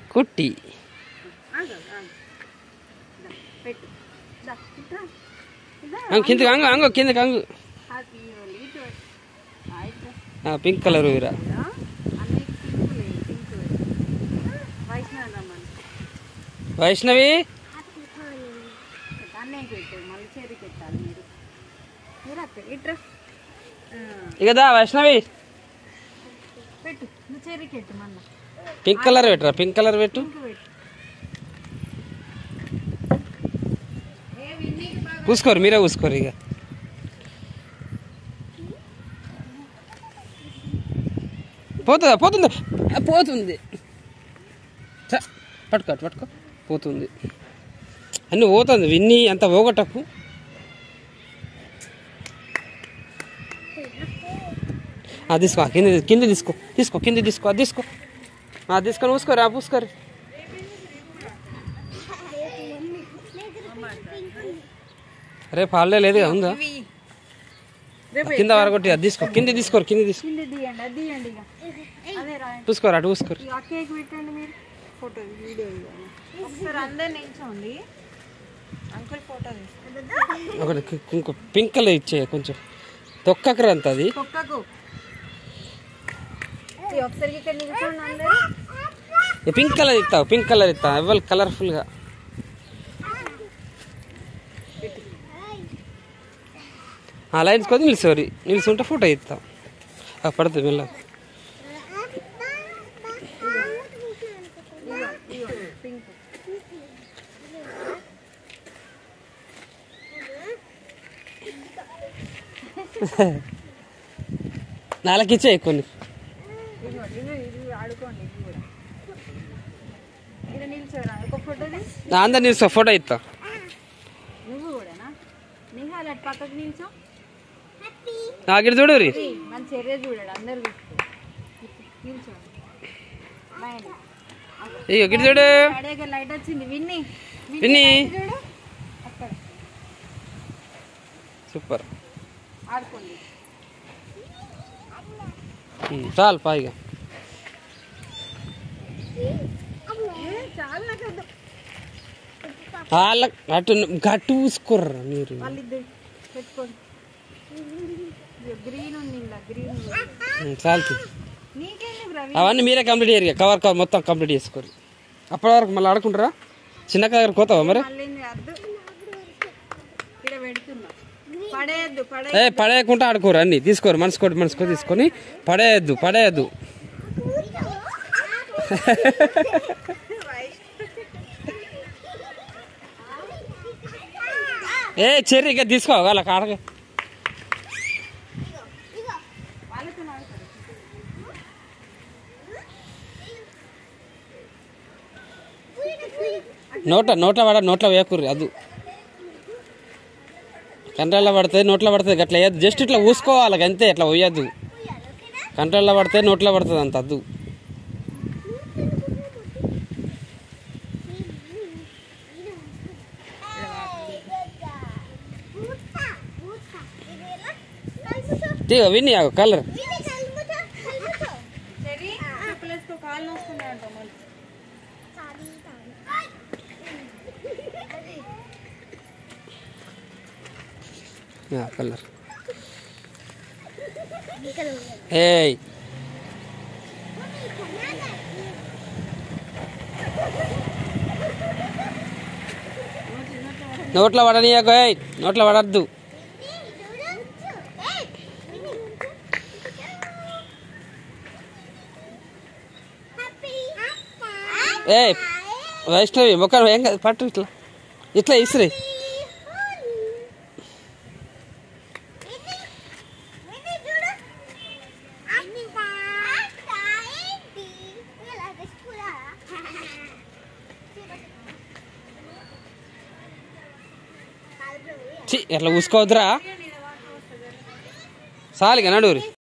కుట్టి ఆగు, ఆగు. దా, పెట్టు దా, ఇట్రా. ఇదా. అంగ కిందకి అంగు అంగు కిందకి అంగు హ్యాపీ హోలీ ఇటు పెట్టు. ఆ, ఇట్రా. ఆ, పింక్ కలర్ ఇరా ఇలా అన్నిటికీ పింక్ లేదు, పింక్ లేదు. వైష్ణవి రమ్మని వైష్ణవి అన్నయ్య పెట్టాడు మళ్ళీ చేతికి పెట్టాలి మీరు మీరు అక్కడ ఇట్రా ఆ, ఇక దా వైష్ణవి పెట్టు నువ్వు చేతికి పెట్టు మళ్ళీ పింక్ కలర్ పెట్టురా పింక్ కలర్ పెట్టు పింక్ పెట్టు ఏ విన్నీకి బాగా పూసుకోరు మీరే పూసుకోరు ఇక పోతుందా పోతుందా ఆ, పోతుంది చ, పట్టుకో అటు పట్టుకో పోతుంది అన్నీ పోతుంది విన్ని అంత పోగొట్టకు ఆ, తీసుకో ఆ, కింద కింద తీసుకో తీసుకో కింద తీసుకో అది తీసుకో ఆ, తీసుకొని పూసుకోరు ఆ పూసుకోరు రేపు హాలిడే లేదు కదా, ఉందా ఇవి రేపు కింద వరగొట్టి అది తీసుకో కింద తీసుకోరు కింద తీసుకో కింద తీయండి అది తీయండి ఇక అదే రాయండి పూసుకోరు అటు పూసుకోరు ఇక కేక్ పెట్టండి మీరు ఫోటో వీడియో ఇవ్వండి ఒకసారి అందరు నిల్చోండి అంకుల్ ఫోటో తీసుకోండి ఒకటి కు- ఇంకో పింక్ కలర్ ఇచ్చే కొంచెం తొక్కకర అంత అది కుక్కకు ఇక ఒకసారి ఇక్కడ నిల్చోండి అందరూ ఈ పింక్ కలర్ ఇస్తావు పింక్ కలర్ ఇస్తా ఎవరు కలర్ఫుల్గా ఆ లైన్స్ కొద్ది నిలిచేవారి నిలిచుంటే ఫోటో ఇస్తాం ఆ పడుతుంది మెల్ల పింక్ నాలుగు ఇచ్చే కొన్ని ఇదిగో ఇవి ఇవి ఆడుకోండి ఇవి కూడా ఇక్కడ నిల్చోరా ఒక ఫోటోది నా అందరు నిలుస్తా ఫోటో ఇస్తా నువ్వు కూడానా నిహాల్ అటు పక్కకు నిల్చో నాకు చూడు రీ ఏయ్, మన చర్య చూడాడు అందరు నిల్చో బాయ్ ఇక గిడి చూడు అడేగా లైట్ వచ్చింది విన్ని విన్ని. light చూడు అక్కడ సూపర్ ఆడుకోండి ఉమ్, చాలు పాయిగా చాలా నాకు వద్దు. వాళ్ళ అటు గట్టు పూసుకోర్రా మీరు వాళ్ళిద్దరు పెట్టుకోండి గ్రీన్ ఉంది ఇలా గ్రీన్ ఉమ్, చాలు నీకెందుకు రవి అవన్నీ మీరే కంప్లీట్ చేయరు ఇక. కవర్ కవర్ మొత్తం కంప్లీట్ చేసుకోరు అప్పటి వరకు మళ్ళీ ఆడుకుంటారా చిన్న దగ్గర పోతావా మరి మళ్ళీ అద్దు ఇక్కడ పెడుతున్నా పడేయద్దు పడే ఏ పడేయకుండా ఆడుకోరు అన్ని తీసుకోరు మనసుకోటి మనసుకో తీసుకొని పడేయద్దు పడేయద్దు ఏ చెర్రీ ఇక తీసుకో వాళ్ళ కాడగా వాళ్ళతో ఆడుకోరు. నోట నోట్ల పడ నోట్ల వేయకుర్రి అది కంట్రోల్లో పడుతుంది నోట్లో పడుతుంది అట్లా వేయద్దు జస్ట్ ఇట్లా ఊసుకోవాలి అంతే ఇట్లా పోయద్దు కంట్రోల్లో పడితే నోట్లో పడుతుంది అంత అద్దు తీగ విని కలర్ చెరి చెప్పులేసుకో కాళ్ళు నొస్తున్నాయి అంట మళ్ళీ కలర్ ఏయ్ నోట్లో పడనీయకు ఏయ్ నోట్లో పడద్దు ఏ వైష్ణవి ముఖం ఏం కాదు పట్టు ఇట్లా ఇట్లా ఇసిరి చి ఎట్లా ఊసుకోవద్దురా సాలిగా నడువురి